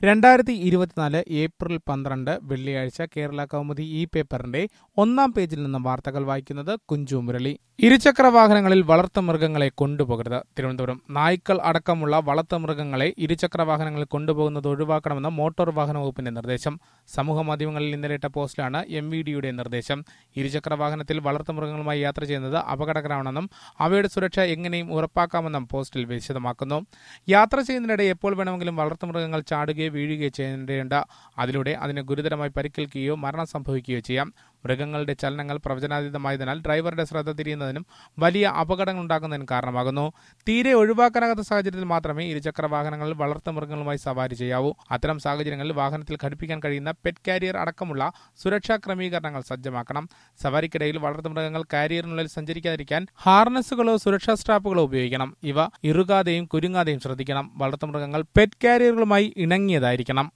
രണ്ടായിരത്തി ഇരുപത്തിനാല് ഏപ്രിൽ പന്ത്രണ്ട് വെള്ളിയാഴ്ച കേരള കൗമുദി ഈ പേപ്പറിന്റെ ഒന്നാം പേജിൽ നിന്ന് വാർത്തകൾ വായിക്കുന്നത് കുഞ്ചു മുരളി ഇരുചക്ര വാഹനങ്ങളിൽ വളർത്തുമൃഗങ്ങളെ കൊണ്ടുപോകരുത് തിരുവനന്തപുരം നായ്ക്കൾ അടക്കമുള്ള വളർത്തുമൃഗങ്ങളെ ഇരുചക്ര വാഹനങ്ങളിൽ കൊണ്ടുപോകുന്നത് ഒഴിവാക്കണമെന്ന് മോട്ടോർ വാഹന വകുപ്പിന്റെ നിർദ്ദേശം സമൂഹ മാധ്യമങ്ങളിൽ ഇന്നലെ ഇട്ട പോസ്റ്റിലാണ് എം വി ഡിയുടെ നിർദ്ദേശം ഇരുചക്ര വാഹനത്തിൽ വളർത്തുമൃഗങ്ങളുമായി യാത്ര ചെയ്യുന്നത് അപകടകരമാണെന്നും അവയുടെ സുരക്ഷ എങ്ങനെയും ഉറപ്പാക്കാമെന്നും പോസ്റ്റിൽ വിശദമാക്കുന്നു യാത്ര ചെയ്യുന്നതിനിടെ എപ്പോൾ വേണമെങ്കിലും വളർത്തുമൃഗങ്ങൾ ചാടുകയോ വീഴുകയോ ചെയ്യേണ്ടതുണ്ട് അതിലൂടെ അതിന് ഗുരുതരമായി പരിക്കേൽക്കുകയോ മരണം സംഭവിക്കുകയോ ചെയ്യാം മൃഗങ്ങളുടെ ചലനങ്ങൾ പ്രവചനാതീതമായതിനാൽ ഡ്രൈവറുടെ ശ്രദ്ധ തിരിയുന്നതിനും വലിയ അപകടങ്ങൾ ഉണ്ടാകുന്നതിനും കാരണമാകുന്നു തീരെ ഒഴിവാക്കാനാകാത്ത സാഹചര്യത്തിൽ മാത്രമേ ഇരുചക്ര വാഹനങ്ങളിൽ വളർത്തുമൃഗങ്ങളുമായി സവാരി ചെയ്യാവൂ അത്തരം സാഹചര്യങ്ങളിൽ വാഹനത്തിൽ ഘടിപ്പിക്കാൻ കഴിയുന്ന പെറ്റ് കാരിയർ അടക്കമുള്ള സുരക്ഷാ ക്രമീകരണങ്ങൾ സജ്ജമാക്കണം സവാരിക്കിടയിൽ വളർത്തുമൃഗങ്ങൾ കാരിയറിനുള്ളിൽ സഞ്ചരിക്കാതിരിക്കാൻ ഹാർനസുകളോ സുരക്ഷാ സ്ട്രാപ്പുകളോ ഉപയോഗിക്കണം ഇവ ഇറുകാതെയും കുരുങ്ങാതെയും ശ്രദ്ധിക്കണം വളർത്തുമൃഗങ്ങൾ പെറ്റ് കാരിയറുകളുമായി ഇണങ്ങിയതായിരിക്കണം